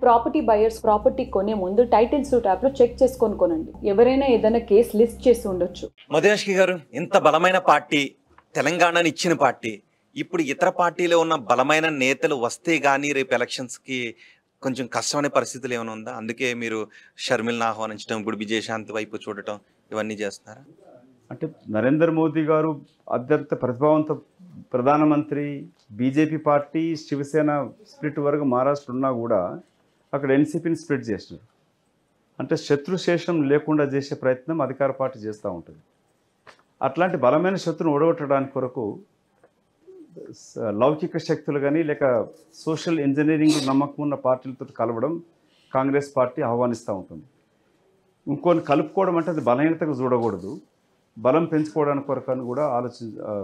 Property buyers property కొనే ముందు title suit యాప్లో చెక్ చేసుకొని కొనండి ఎవరైనా ఏదైనా కేసు లిస్ట్ చేసి ఉండొచ్చు మధుయాష్కి గారు ఇంత బలమైన పార్టీ తెలంగాణని ఇచ్చిన పార్టీ ఇప్పుడు ఇతర పార్టీలో ఉన్న బలమైన నేతలు వస్తే గానీ రేపు ఎలక్షన్స్ కి కొంచెం కష్టమనే పరిస్థితులు ఏమైనా ఉందా అందుకే మీరు షర్మిల్ని ఆహ్వానించడం ఇప్పుడు విజయశాంతి వైపు చూడటం ఇవన్నీ చేస్తున్నారా అంటే నరేంద్ర మోదీ గారు అత్యంత ప్రతిభావంత ప్రధానమంత్రి బీజేపీ పార్టీ శివసేన స్ప్లిట్ వరకు మహారాష్ట్ర ఉన్నా కూడా అక్కడ ఎన్సీపీని స్ప్లిట్ చేసినారు అంటే శత్రుశేషం లేకుండా చేసే ప్రయత్నం అధికార పార్టీ చేస్తూ ఉంటుంది అట్లాంటి బలమైన శత్రువును ఓడగొట్టడానికి కొరకు స- లౌకిక శక్తులు కానీ లేక సోషల్ ఇంజనీరింగ్ నమ్మకం ఉన్న పార్టీలతో కలవడం కాంగ్రెస్ పార్టీ ఆహ్వానిస్తూ ఉంటుంది ఇంకొని కలుపుకోవడం అంటే అది బలహీనతగా చూడకూడదు బలం పెంచుకోవడానికి కొరకు అని కూడా ఆలోచి ఆ,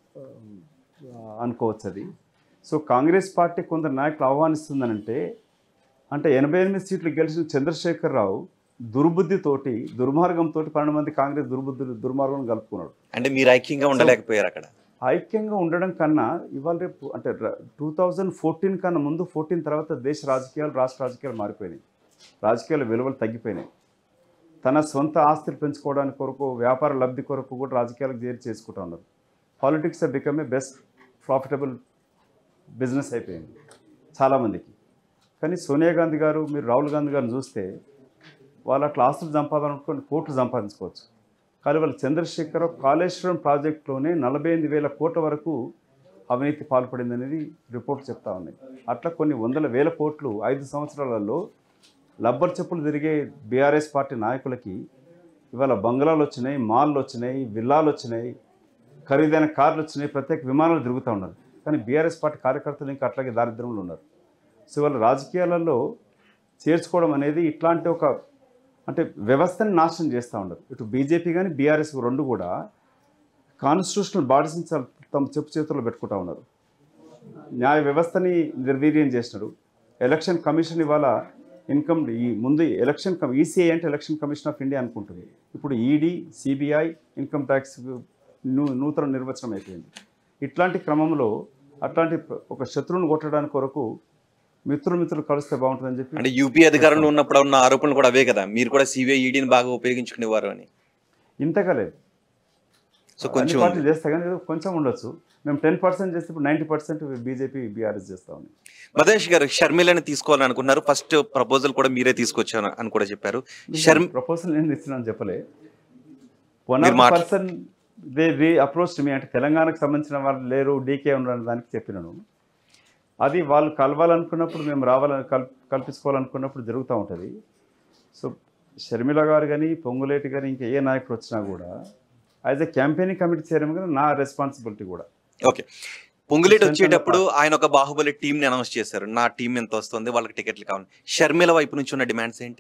ఆ, అనుకోవచ్చు అది సో కాంగ్రెస్ పార్టీ కొందరు నాయకులు ఆహ్వానిస్తుందనంటే అంటే ఎనభై ఎనిమిది సీట్లు గెలిచిన చంద్రశేఖరరావు దుర్బుద్ధితోటి దుర్మార్గంతో పన్నెండు మంది కాంగ్రెస్ దుర్బుద్ధులు దుర్మార్గం కలుపుకున్నాడు అంటే మీరు ఐక్యంగా ఉండలేకపోయారు అక్కడ ఐక్యంగా ఉండడం కన్నా ఇవాళ రేపు అంటే టూ థౌజండ్ ఫోర్టీన్ కన్నా ముందు ఫోర్టీన్ తర్వాత దేశ రాజకీయాలు రాష్ట్ర రాజకీయాలు మారిపోయినాయి రాజకీయాల విలువలు తగ్గిపోయినాయి తన సొంత ఆస్తులు పెంచుకోవడానికి కొరకు వ్యాపార లబ్ధి కొరకు కూడా రాజకీయాలకు చేరి చేసుకుంటా ఉన్నారు politics become a best profitable business అయిపోయింది చాలామందికి కానీ సోనియా గాంధీ గారు మీరు రాహుల్ గాంధీ గారిని చూస్తే వాళ్ళు అట్లా ఆస్తులు సంపాదనుకొని కోట్లు సంపాదించుకోవచ్చు కానీ వాళ్ళ చంద్రశేఖరరావు కాళేశ్వరం ప్రాజెక్టులోనే నలభై ఎనిమిది వేల కోట్ల వరకు అవినీతి పాల్పడింది అనేది రిపోర్ట్ చెప్తా ఉన్నాయి అట్లా కొన్ని వందల వేల కోట్లు ఐదు సంవత్సరాలలో లబ్బర్ చెప్పులు తిరిగే బీఆర్ఎస్ పార్టీ నాయకులకి ఇవాళ బంగ్లాలు వచ్చినాయి మాల్లు వచ్చినాయి విల్లాలు వచ్చినాయి ఖరీదైన కార్లు వచ్చినాయి ప్రత్యేక విమానాలు తిరుగుతూ ఉన్నారు కానీ బీఆర్ఎస్ పార్టీ కార్యకర్తలు ఇంకా అట్లాగే దారిద్ర్యంలో ఉన్నారు సో ఇవాళ రాజకీయాలలో చేర్చుకోవడం అనేది ఇట్లాంటి ఒక అంటే వ్యవస్థని నాశనం చేస్తూ ఉండరు ఇటు బీజేపీ కానీ బీఆర్ఎస్ రెండు కూడా కాన్స్టిట్యూషనల్ బాడీస్ని చాలా తమ చెప్పు చేతుల్లో పెట్టుకుంటా ఉన్నారు న్యాయ వ్యవస్థని నిర్వీర్యం చేసినారు ఎలక్షన్ కమిషన్ ఇవాళ ఇన్కమ్ ఈ ముందు ఎలక్షన్ కమ్ ఈసీఐ అంటే ఎలక్షన్ కమిషన్ ఆఫ్ ఇండియా అనుకుంటుంది ఇప్పుడు ఈడీ సిబిఐ ఇన్కమ్ ట్యాక్స్ నూ నూతన నిర్వచనం అయిపోయింది ఇట్లాంటి క్రమంలో అట్లాంటి ప్ర- ఒక శత్రువుని కొట్టడానికి కొరకు మిత్రులు మిత్రులు కలిస్తే బాగుంటుందని చెప్పి అంటే యూపీ అధికారంలో ఉన్నప్పుడు ఉన్న ఆరోపణలు కూడా అవే కదా మీరు కూడా సిబిఐ ఈడీని బాగా ఉపయోగించుకునేవారు అని ఇంతగా లేదు సో అన్ని కొంచెం పార్టీలు చేస్తే కానీ ఏదో కొంచెం ఉండొచ్చు మేము టెన్ పర్సెంట్ చేస్తే ఇప్పుడు నైంటీ పర్సెంట్ బీజేపీ బీఆర్ఎస్ చేస్తా ఉంది మధేష్ గారు షర్మిలని తీసుకోవాలనుకున్నారు ఫస్ట్ ప్రపోజల్ కూడా మీరే తీసుకొచ్చాను అని కూడా చెప్పారు షర్మి ప్రపోజల్ నేను ఇస్తున్నాను చెప్పలే వన్ మీరు ఆఫ్ మాట్లా- person they reapproach me అంటే తెలంగాణకు సంబంధించిన వాళ్ళు లేరు డీకే ఉండడం దానికి చెప్పినాను అది వాళ్ళు కలవాలనుకున్నప్పుడు మేము రావాలని కల్ కల్పించుకోవాలనుకున్నప్పుడు జరుగుతూ ఉంటుంది సో షర్మిల గారు కానీ పొంగులేటి కానీ ఇంకా ఏ నాయకుడు వచ్చినా కూడా as a campaigning committee chairman నా రెస్పాన్సిబిలిటీ కూడా ఓకే పొంగులేటి వచ్చేటప్పుడు ఆయన ఒక బాహుబలి టీం ని అనౌన్స్ చేశారు నా టీం ఎంత వస్తుంది వాళ్ళకి టికెట్లు కావాలి షర్మిల వైపు నుంచి ఉన్న డిమాండ్స్ ఏంటి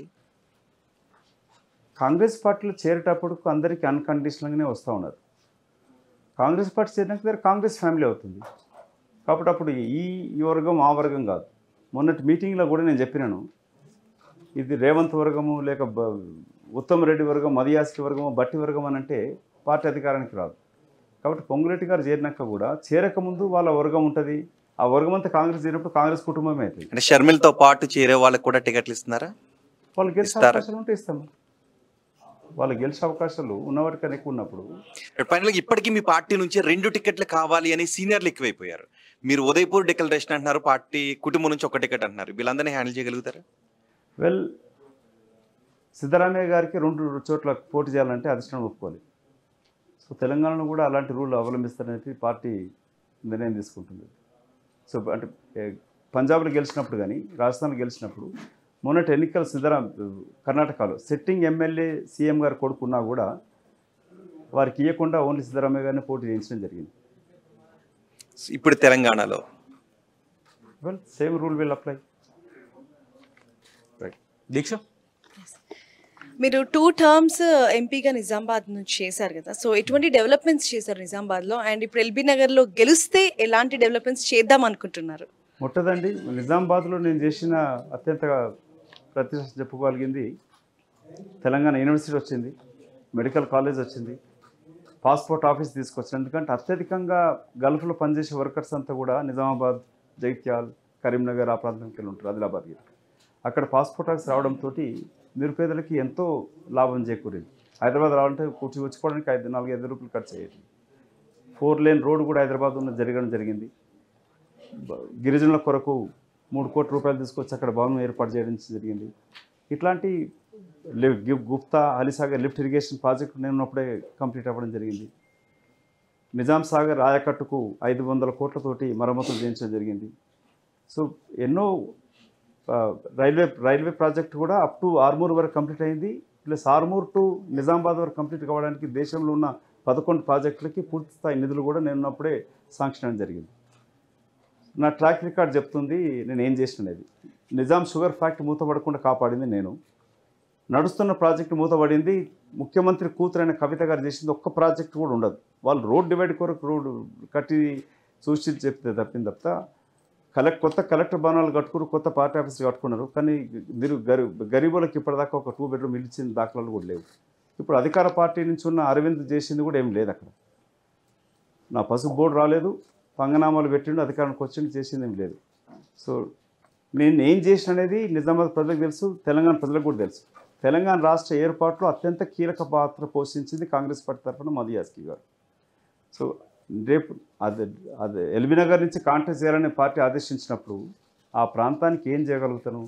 కాంగ్రెస్ పార్టీలో చేరేటప్పుడు అందరికీ అన్కండిషనల్గానే వస్తూ ఉన్నారు కాంగ్రెస్ పార్టీ చేరినాక దగ్గర కాంగ్రెస్ ఫ్యామిలీ అవుతుంది కాబట్టి అప్పుడు ఈ ఈ వర్గం ఆ వర్గం కాదు మొన్నటి మీటింగ్లో కూడా నేను చెప్పినాను ఇది రేవంత్ వర్గము లేక బ- ఉత్తమ్ రెడ్డి వర్గం మదియాస్కి వర్గము బట్టి వర్గం అని అంటే పార్టీ అధికారానికి రాదు కాబట్టి పొంగురెడ్డి గారు చేరినాక కూడా చేరక ముందు వాళ్ళ వర్గం ఉంటుంది ఆ వర్గం అంతా కాంగ్రెస్ చేరినప్పుడు కాంగ్రెస్ కుటుంబమే అవుతుంది అంటే షర్మిలతో పాటు చేరే వాళ్ళకి కూడా టికెట్లు ఇస్తున్నారా వాళ్ళు గెలిచే ఇస్తారా? అవకాశాలు ఉంటే ఇస్తాము వాళ్ళు గెలిచే అవకాశాలు ఉన్నవాటికన్నా ఎక్కువ ఉన్నప్పుడు ఫైనల్ గా ఇప్పటికీ మీ పార్టీ నుంచి రెండు టికెట్లు కావాలి అని సీనియర్లు ఎక్కువైపోయారు మీరు ఉదయపూర్ డిక్లరేషన్ అంటున్నారు పార్టీ కుటుంబం నుంచి ఒక టికెట్ అంటున్నారు వీళ్ళందరినీ హ్యాండిల్ చేయగలుగుతారా వెల్ సిద్ధరామయ్య గారికి రెండు చోట్ల పోటీ చేయాలంటే అధిష్టానం ఒప్పుకోవాలి సో తెలంగాణలో కూడా అలాంటి రూల్ అవలంబిస్తారనేది పార్టీ నిర్ణయం తీసుకుంటుంది సో అంటే ఏ, పంజాబ్లో గెలిచినప్పుడు కానీ రాజస్థాన్లో గెలిచినప్పుడు మొన్నటి ఎన్నికల సిద్ధరాం కర్ణాటకలో సిట్టింగ్ ఎమ్మెల్యే సీఎం గారు కొడుకున్నా కూడా వారికి ఇవ్వకుండా ఓన్లీ సిద్ధరామయ్య గారిని పోటీ చేయించడం జరిగింది ఇప్పుడు తెలంగాణలో well same rule will apply దీక్ష మీరు టూ టర్మ్స్ ఎంపీగా నిజామాబాద్ నుంచి చేశారు కదా సో ఎటువంటి డెవలప్మెంట్స్ చేశారు నిజామాబాద్లో అండ్ ఇప్పుడు ఎల్బీ నగర్లో గెలిస్తే ఎలాంటి డెవలప్మెంట్స్ చేద్దాం అనుకుంటున్నారు ముట్టదండి నిజామాబాద్లో నేను చేసిన అత్యంత ప్రతిష్ట చెప్పుకోగలిగింది తెలంగాణ యూనివర్సిటీ వచ్చింది మెడికల్ కాలేజ్ వచ్చింది పాస్పోర్ట్ ఆఫీస్ తీసుకొచ్చింది ఎందుకంటే అత్యధికంగా గల్ఫ్లో పనిచేసే వర్కర్స్ అంతా కూడా నిజామాబాద్ జగిత్యాల్ కరీంనగర్ ఆ ప్రాంతంకి వెళ్ళి ఉంటారు ఆదిలాబాద్కి అక్కడ పాస్పోర్ట్ ఆఫీస్ రావడంతో నిరుపేదలకి ఎంతో లాభం చేకూరింది హైదరాబాద్ రావాలంటే కూర్చి వచ్చుకోవడానికి ఐదు నాలుగు ఐదు రూపాయలు ఖర్చు అయ్యేది ఫోర్ లేన్ రోడ్ కూడా హైదరాబాద్ ఉన్న జరగడం జరిగింది బ- గిరిజనుల కొరకు మూడు కోట్ల రూపాయలు తీసుకొచ్చి అక్కడ భవనం ఏర్పాటు చేయడం జరిగింది ఇట్లాంటి లి- గి- Gupta Alisagar lift irrigation project నేను ఉన్నప్పుడే కంప్లీట్ అవ్వడం జరిగింది నిజాం సాగర్ ఆయకట్టుకు ఐదు వందల కోట్లతోటి మరమ్మతులు చేయించడం జరిగింది సో ఎన్నో ఆ, రైల్వే రైల్వే ప్రాజెక్ట్ కూడా అప్ టు ఆర్మూర్ వరకు కంప్లీట్ అయింది ప్లస్ ఆర్మూర్ టు నిజామాబాద్ వరకు కంప్లీట్ కావడానికి దేశంలో ఉన్న పదకొండు ప్రాజెక్టులకి పూర్తి స్థాయి నిధులు కూడా నేను ఉన్నప్పుడే శాంక్షన్ అవ్వడం జరిగింది నా ట్రాక్ రికార్డ్ చెప్తుంది నేను ఏం చేసినది నిజాం షుగర్ ఫ్యాక్టరీ మూతపడకుండా కాపాడింది నేను నడుస్తున్న ప్రాజెక్టు మూతపడింది ముఖ్యమంత్రి కూతురైన కవిత గారు చేసింది ఒక్క ప్రాజెక్ట్ కూడా ఉండదు వాళ్ళు రోడ్ డివైడ్ కొరకు రోడ్డు కట్టి సూచించి చెప్తే తప్పింది తప్ప కలెక్ట్ కొత్త కలెక్టర్ భవనాలు కట్టుకున్నారు కొత్త పార్టీ ఆఫీస్ కట్టుకున్నారు కానీ మీరు గరి గరీబులకు ఇప్పటిదాకా ఒక టూ బెడ్రూమ్ ఇల్లు ఇచ్చిన దాఖలాలు కూడా లేవు ఇప్పుడు అధికార పార్టీ నుంచి ఉన్న అరవింద్ చేసింది కూడా ఏం లేదు అక్కడ నా పసుపు బోర్డు రాలేదు పంగనామాలు పెట్టిండు అధికారానికి వచ్చిండు చేసింది ఏం లేదు సో నేను ఏం చేసిన అనేది నిజామాబాద్ ప్రజలకు తెలుసు తెలంగాణ ప్రజలకు కూడా తెలుసు తెలంగాణ రాష్ట్ర ఏర్పాటులో అత్యంత కీలక పాత్ర పోషించింది కాంగ్రెస్ పార్టీ తరఫున మధు యాస్కి గారు సో రేపు అది అది ఎల్బీ నగర్ నుంచి కాంటాక్ట్ చేయాలని పార్టీ ఆదేశించినప్పుడు ఆ ప్రాంతానికి ఏం చేయగలుగుతాను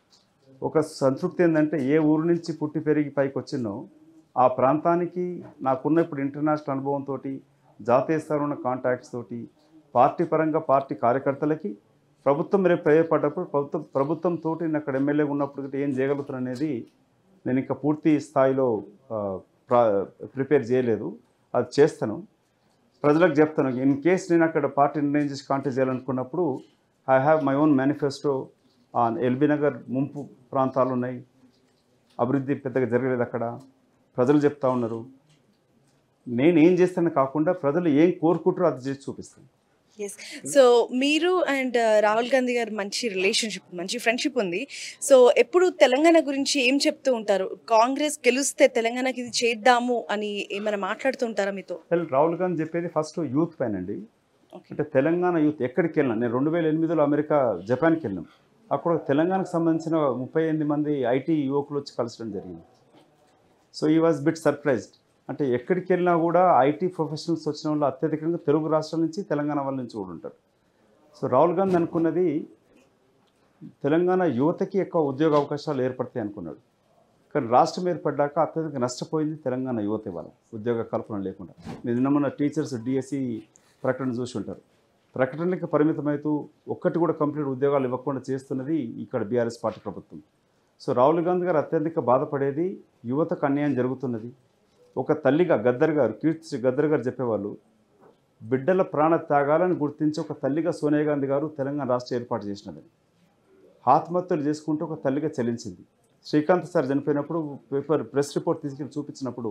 ఒక సంతృప్తి ఏంటంటే ఏ ఊరు నుంచి పుట్టి పెరిగి పైకి వచ్చినో ఆ ప్రాంతానికి నాకున్న ఇప్పుడు ఇంటర్నేషనల్ అనుభవంతో జాతీయ స్థాయిలో ఉన్న కాంటాక్ట్స్ తోటి పార్టీ పరంగా పార్టీ కార్యకర్తలకి ప్రభుత్వం రేపు ప్రయోజపడ్డప్పుడు ప్రభుత్వం ప్రభుత్వంతో నేను అక్కడ ఎమ్మెల్యే ఉన్నప్పుడు గిట్ట ఏం చేయగలుగుతాను అనేది నేను ఇంకా పూర్తి స్థాయిలో ఆ, ప్రా- ప్రిపేర్ చేయలేదు అది చేస్తాను ప్రజలకు చెప్తాను ఇన్ కేస్ నేను అక్కడ పార్టీ నిర్ణయం చేసి కాంటాక్ట్ చేయాలనుకున్నప్పుడు I have my own manifesto on LB Nagar ముంపు ప్రాంతాలు ఉన్నాయి అభివృద్ధి పెద్దగా జరగలేదు అక్కడ ప్రజలు చెప్తా ఉన్నారు నేను ఏం చేస్తాను కాకుండా ప్రజలు ఏం కోరుకుంటారో అది చేసి చూపిస్తాను ఎస్ సో మీరు అండ్ రాహుల్ గాంధీ గారు మంచి రిలేషన్షిప్ మంచి ఫ్రెండ్షిప్ ఉంది సో ఎప్పుడు తెలంగాణ గురించి ఏం చెప్తూ ఉంటారు కాంగ్రెస్ గెలిస్తే తెలంగాణకి ఇది చేద్దాము అని ఏమైనా మాట్లాడుతూ ఉంటారా మీతో వెల్ రాహుల్ గాంధీ చెప్పేది ఫస్ట్ యూత్ పైన అండి Okay. అంటే తెలంగాణ యూత్ ఎక్కడికి వెళ్ళినా నేను రెండు వేల ఎనిమిదిలో అమెరికా జపాన్కి వెళ్ళాం అక్కడ తెలంగాణకు సంబంధించిన ముప్పై ఎనిమిది మంది ఐటీ యువకులు వచ్చి కలసడం జరిగింది సో ఈ వాజ్ బిట్ సర్ప్రైజ్డ్ అంటే ఎక్కడికి వెళ్ళినా కూడా ఐటీ ప్రొఫెషనల్స్ వచ్చిన వాళ్ళు అత్యధికంగా తెలుగు రాష్ట్రాల నుంచి తెలంగాణ వాళ్ళ నుంచి కూడా ఉంటారు సో రాహుల్ గాంధీ అనుకున్నది తెలంగాణ యువతకి ఎక్కువ ఉద్యోగ అవకాశాలు ఏర్పడతాయి అనుకున్నాడు కానీ రాష్ట్రం ఏర్పడ్డాక అత్యధిక నష్టపోయింది తెలంగాణ యువత ఇవాళ ఉద్యోగ కల్పన లేకుండా మీరు నిన్న మొన్న టీచర్స్ డిఎస్సి ప్రకటన చూసి ఉంటారు ప్రకటనలకు పరిమితమవుతూ ఒక్కటి కూడా కంప్లీట్ ఉద్యోగాలు ఇవ్వకుండా చేస్తున్నది ఇక్కడ బీఆర్ఎస్ పార్టీ ప్రభుత్వం సో రాహుల్ గాంధీ గారు అత్యధిక బాధపడేది యువతకు అన్యాయం జరుగుతున్నది ఒక తల్లిగా గద్దర్ గారు కీర్తి గద్దర్ గారు చెప్పేవాళ్ళు బిడ్డల ప్రాణ త్యాగాలను గుర్తించి ఒక తల్లిగా సోనియా గాంధీ గారు తెలంగాణ రాష్ట్రం ఏర్పాటు చేసినది ఆత్మహత్యలు చేసుకుంటూ ఒక తల్లిగా చెల్లించింది శ్రీకాంత్ సార్ చనిపోయినప్పుడు పేపర్ ప్రెస్ రిపోర్ట్ తీసుకెళ్ళి చూపించినప్పుడు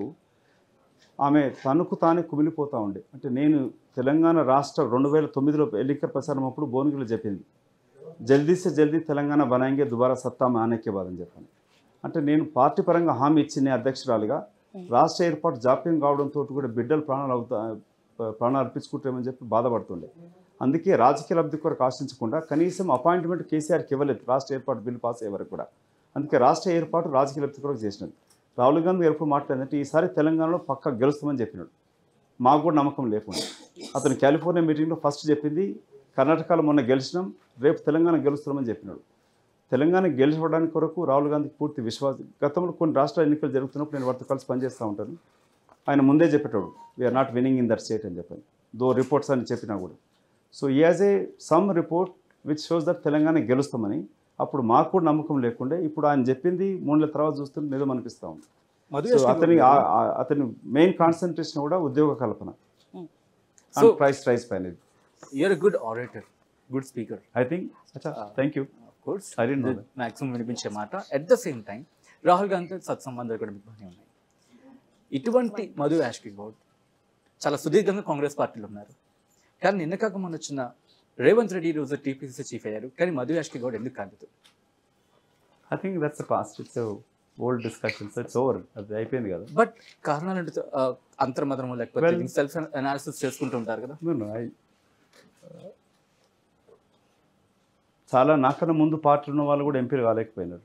ఆమె తనకు తానే కుమిలిపోతూ ఉండే అంటే నేను తెలంగాణ రాష్ట్ర రెండు వేల తొమ్మిదిలో ఎన్నికల ప్రచారం అప్పుడు భువనగిరిలో చెప్పింది జల్దీ సే జల్దీ తెలంగాణ బనాయింగే దుబారా సత్తా మానేకే బాదని చెప్పాను అంటే నేను పార్టీ పరంగా హామీ ఇచ్చిన అధ్యక్షురాలుగా రాష్ట్ర ఏర్పాటు జాప్యం కావడంతో కూడా బిడ్డలు ప్రాణాలు అవుతా ప్రాణాలు అర్పించుకుంటామని చెప్పి బాధపడుతుండే అందుకే రాజకీయ లబ్ధి కొరకు ఆశించకుండా కనీసం అపాయింట్మెంట్ కేసీఆర్కి ఇవ్వలేదు రాష్ట్ర ఏర్పాటు బిల్లు పాస్ అయ్యే వరకు కూడా అందుకే రాష్ట్ర ఏర్పాటు రాజకీయ లబ్ధి కొరకు చేసినది రాహుల్ గాంధీ ఎప్పుడు మాట్లాడిందంటే ఈసారి తెలంగాణలో పక్క గెలుస్తామని చెప్పినాడు మాకు కూడా నమ్మకం లేకుండా అతను కాలిఫోర్నియా మీటింగ్లో ఫస్ట్ చెప్పింది కర్ణాటకలో మొన్న గెలిచినాం రేపు తెలంగాణ గెలుస్తున్నామని చెప్పినాడు తెలంగాణ గెలిచడానికి కొరకు రాహుల్ గాంధీకి పూర్తి విశ్వాసం గతంలో కొన్ని రాష్ట్ర ఎన్నికలు జరుగుతున్నప్పుడు నేను వారితో కలిసి పనిచేస్తూ ఉంటాను ఆయన ముందే చెప్పేటోడు we're not winning in that state అని చెప్పాను దో రిపోర్ట్స్ అని చెప్పినా కూడా సో ఈ as a some report which shows that Telangana గెలుస్తామని అప్పుడు మాకు కూడా నమ్మకం లేకుండే ఇప్పుడు ఆయన చెప్పింది మూడు నెలల తర్వాత చూస్తుంటే నిజం అనిపిస్తూ ఉంది మధు సో యాష్కి అతని గారు, ఆ- ఆ- అతని మెయిన్ కాన్సన్ట్రేషన్ కూడా ఉద్యోగ కల్పన Hmm. And So- price rise పైన you're a good orator good speaker I think thank you course I didn't know that. Maximum వినిపించే మాట at the same time Rahul గాంధీతో సత్సంబంధాలు కూడా మీకు బాగానే ఉన్నాయి ఇటువంటి మధు యాష్కి గౌడ్ చాలా సుదీర్ఘంగా కాంగ్రెస్ పార్టీలో ఉన్నారు కానీ నిన్న కాక మొన్న వచ్చిన రేవంత్ రెడ్డి రోజు టీపీసీ చీఫ్ అయ్యారు కానీ మధు యాష్కి గౌడ్ ఎందుకు కాలేదు I think that's past it's old discussions it's over అది అయిపోయింది కదా బట్ కారణాలు అంటే ఆ, అంతర్మతము లేకపోతే Well- సెల్ఫ్ అనాలిసిస్ చేసుకుంటూ ఉంటారు కదా No, no, I, చాలా నాకన్నా ముందు పార్టీలు ఉన్న వాళ్ళు కూడా ఎంపీలు కాలేకపోయినారు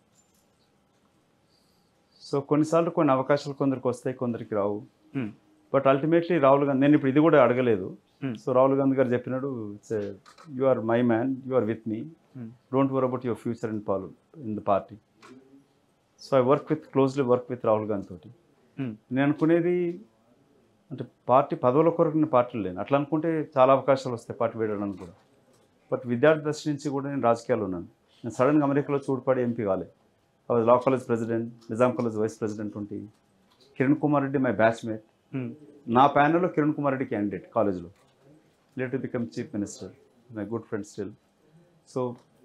సో కొన్నిసార్లు కొన్ని అవకాశాలు కొందరికి వస్తాయి కొందరికి రావు Hmm. But ultimately Rahul Gandhi నేను ఇప్పుడు ఇది కూడా అడగలేదు Hmm. సో రాహుల్ గాంధీ గారు చెప్పినాడు it's you are my man you are with me Hmm. Don't worry about your future in పాలు in the party so I work with closely work with Rahul Gandhi తోటి Hmm. నేను అనుకునేది అంటే పార్టీ పదవుల కొరకు నేను పార్టీలు లేను అట్లా అనుకుంటే చాలా అవకాశాలు వస్తాయి పార్టీ వేయడానికి కూడా బట్ విద్యార్థి దశ నుంచి కూడా నేను రాజకీయాల్లో ఉన్నాను నేను సడన్గా అమెరికాలో చూడపడి ఎంపీ కాలే I law college president Nizam college vice president ఉంటే Kiran Kumar Reddy my batchmate Hmm. నా ప్యానల్లో కిరణ్ కుమార్ రెడ్డి క్యాండిడేట్ కాలేజ్లో later become chief minister my good friend still so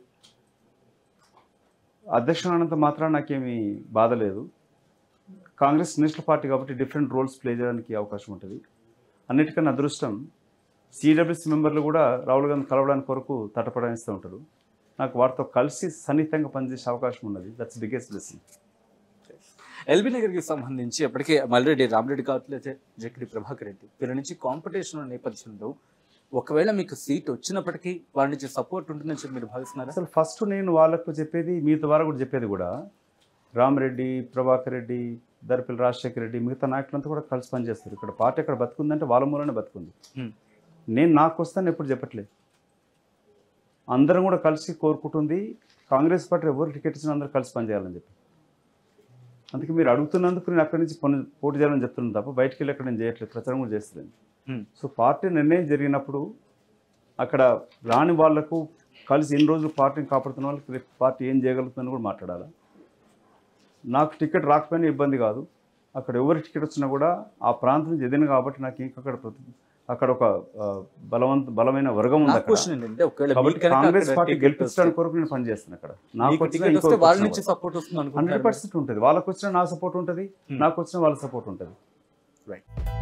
అధ్యక్షుడు అన్నంత మాత్రం నాకేమీ బాధ లేదు కాంగ్రెస్ నేషనల్ పార్టీ కాబట్టి డిఫరెంట్ రోల్స్ ప్లే చేయడానికి అవకాశం ఉంటుంది అన్నిటికన్నా అదృష్టం సిడబ్ల్యూసీ మెంబర్లు కూడా రాహుల్ గాంధీ కలవడానికి కొరకు తటపడాయిస్తూ ఉంటారు నాకు వారితో కలిసి సన్నిహితంగా పనిచేసే అవకాశం ఉన్నది దట్స్ బిగ్గెస్ట్ బ్లెస్సింగ్ ఎల్బీ నగర్కి సంబంధించి అప్పటికే మల్రెడ్డి రామరెడ్డి కావచ్చు లేదా జకిడి ప్రభాకర్ రెడ్డి వీళ్ళ నుంచి కాంపిటీషన్ ఉన్న నేపథ్యంలో ఒకవేళ మీకు సీట్ వచ్చినప్పటికీ వాళ్ళ నుంచి సపోర్ట్ ఉంటుందని చెప్పి మీరు భావిస్తున్నారా అసలు ఫస్ట్ నేను వాళ్ళకు చెప్పేది మీ ద్వారా కూడా చెప్పేది కూడా రామరెడ్డి ప్రభాకర్ రెడ్డి దర్పిల్ రాజశేఖర రెడ్డి మిగతా నాయకులంతా కూడా కలిసి పనిచేస్తారు ఇక్కడ పార్టీ ఎక్కడ బతుకుందంటే వాళ్ళ మూలనే బతుకుంది Hmm. నేను నాకు వస్తాను ఎప్పుడు చెప్పట్లేదు అందరం కూడా కలిసి కోరుకుంటుంది కాంగ్రెస్ పార్టీ ఎవరు టికెట్ ఇచ్చినా అందరూ కలిసి పనిచేయాలని చెప్పి అందుకే మీరు అడుగుతున్నందుకు నేను అక్కడి నుంచి పని పోటీ చేయాలని చెప్తున్నాను తప్ప బయటికి వెళ్ళి అక్కడ నేను చేయట్లేదు ప్రచారం కూడా చేస్తున్నాను Hmm. సో పార్టీ నిర్ణయం జరిగినప్పుడు అక్కడ రాని వాళ్లకు కలిసి ఎన్ని రోజులు పార్టీని కాపాడుతున్న వాళ్ళకి రేపు పార్టీ ఏం చేయగలుగుతుందని కూడా మాట్లాడాలి నాకు టికెట్ రాకపోయినా ఇబ్బంది కాదు అక్కడ ఎవరి టికెట్ వచ్చినా కూడా ఆ ప్రాంతం నుంచి ఎదిన కాబట్టి నాకు ఇంకా అక్కడ ప్రతి అక్కడ ఒక ఆ, బలవంత బలమైన వర్గం ఉంది నా అక్కడ క్వశ్చన్ ఏంటంటే ఒకవేళ కాబట్టి మీకు కనుక కాంగ్రెస్ అక్కడ పార్టీ ticket గెలిపించడానికి వస్తే- కొరకు నేను పనిచేస్తాను అక్కడ నాకు మీకు వచ్చినా టికెట్ వస్తే ఇంకొకరికి వాళ్ళ వచ్చినా నుంచి కూడా. సపోర్ట్ వస్తుంది హండ్రెడ్ అనుకుంటున్నారు పర్సెంట్ ఉంటుంది వాళ్ళకి వచ్చినా నా సపోర్ట్ ఉంటుంది Hmm. నాకు వచ్చినా వాళ్ళ సపోర్ట్ ఉంటుంది రైట్